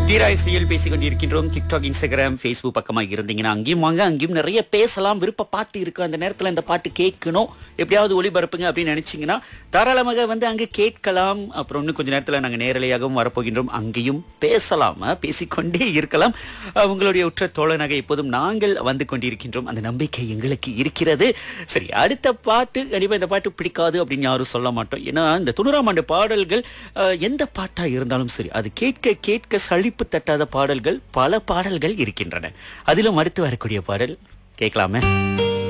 தீராய் செயல் பேசிக் கொண்டிருக்கின்றோம் TikTok Instagram Facebook பக்கமா இருந்தீங்கன்னா அங்கேயும் வாங்க அங்கேயும் நிறைய பேசலாம் விருப்ப பாட்டு இருக்கு அந்த நேரத்துல இந்த பாட்டு கேட்கணும் எப்படியாவது ஒளிபரப்புங்க அப்படின்னு நினைச்சீங்கன்னா தாராளமாக வந்து அங்க கேட்கலாம் அப்புறம் இன்னும் கொஞ்ச நேரத்துல நாங்க நேரலையாகவும் வரப்போகின்றோம் அங்கேயும் பேசலாம் அஹ், பேசிக்கொண்டே இருக்கலாம் அஹ், உங்களுடைய உற்ற தோழனாக எப்போதும் நாங்கள் வந்து கொண்டிருக்கின்றோம் அந்த நம்பிக்கை எங்களுக்கு இருக்கிறது சரி அடுத்த பாட்டு கண்டிப்பா இந்த பாட்டு பிடிக்காது அப்படின்னு யாரும் சொல்ல மாட்டோம் ஏன்னா இந்த தொண்ணூறாம் ஆண்டு பாடல்கள் அஹ், எந்த பாட்டா இருந்தாலும் சரி அது கேட்க கேட்க சளிப்பு தட்டாத பாடல்கள் பல பாடல்கள் இருக்கின்றன அதிலும் அடுத்து வரக்கூடிய பாடல் கேட்கலாமே